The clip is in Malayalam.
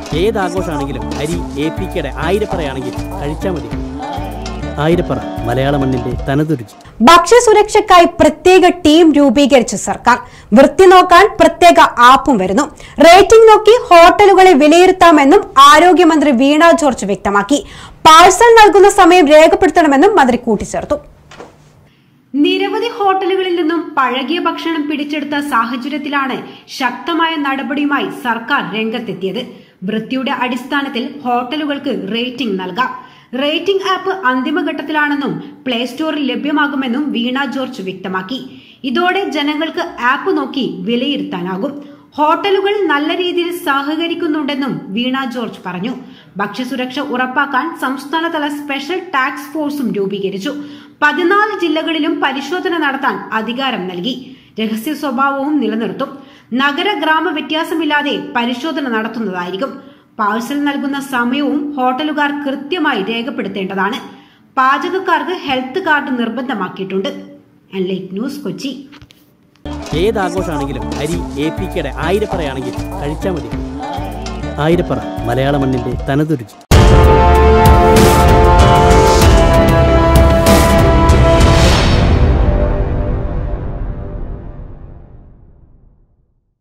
ഏത് ആഘോഷമാണെങ്കിലും അരി എ പി കെയുടെ ആയിരപ്പറയാണെങ്കിൽ കഴിച്ചാൽ മതി ആയിരപ്പറ മലയാള മണ്ണിന്റെ തനതുരുചി ഭക്ഷ്യസുരക്ഷയ്ക്കായി പ്രത്യേക ടീം രൂപീകരിച്ച സർക്കാർ വൃത്തി നോക്കാൻ പ്രത്യേക ആപ്പും വരുന്നു റേറ്റിംഗ് നോക്കി ഹോട്ടലുകളെ വിലയിരുത്താമെന്നും ആരോഗ്യമന്ത്രി വീണ ജോർജ് വ്യക്തമാക്കി പാഴ്സൽ നൽകുന്ന സമയം രേഖപ്പെടുത്തണമെന്നും മന്ത്രി കൂട്ടിച്ചേർത്തു നിരവധി ഹോട്ടലുകളിൽ നിന്നും പഴകിയ ഭക്ഷണം പിടിച്ചെടുത്ത സാഹചര്യത്തിലാണ് ശക്തമായ നടപടിയുമായി സർക്കാർ രംഗത്തെത്തിയത് വൃത്തിയുടെ അടിസ്ഥാനത്തിൽ ഹോട്ടലുകൾക്ക് റേറ്റിംഗ് നൽകാം റേറ്റിംഗ് ആപ്പ് അന്തിമഘട്ടത്തിലാണെന്നും പ്ലേ സ്റ്റോറിൽ ലഭ്യമാകുമെന്നും വീണ ജോർജ് വ്യക്തമാക്കി ഇതോടെ ജനങ്ങൾക്ക് ആപ്പ് നോക്കി വിലയിരുത്താനാകും ഹോട്ടലുകൾ നല്ല രീതിയിൽ സഹകരിക്കുന്നുണ്ടെന്നും വീണ ജോർജ് പറഞ്ഞു ഭക്ഷ്യസുരക്ഷ ഉറപ്പാക്കാൻ സംസ്ഥാനതല സ്പെഷ്യൽ ടാസ്ക് ഫോഴ്സും രൂപീകരിച്ചു പതിനാല് ജില്ലകളിലും പരിശോധന നടത്താൻ അധികാരം നൽകി രഹസ്യ സ്വഭാവവും നിലനിർത്തും നഗര ഗ്രാമ വ്യത്യാസമില്ലാതെ പരിശോധന നടത്തുന്നതായിരിക്കും പാഴ്സൽ നൽകുന്ന സമയവും ഹോട്ടലുകാർ കൃത്യമായി രേഖപ്പെടുത്തേണ്ടതാണ് പാചകക്കാർക്ക് ഹെൽത്ത് കാർഡ് നിർബന്ധമാക്കിയിട്ടുണ്ട് ലൈറ്റ് ന്യൂസ് കൊച്ചി ഏത് ആഘോഷമാണെങ്കിലും അരി എ പി കെയുടെ ആയിരപ്പറയാണെങ്കിൽ കഴിച്ചാൽ മതി ആയിരപ്പറ മലയാള മണ്ണിന്റെ തനതുരുചി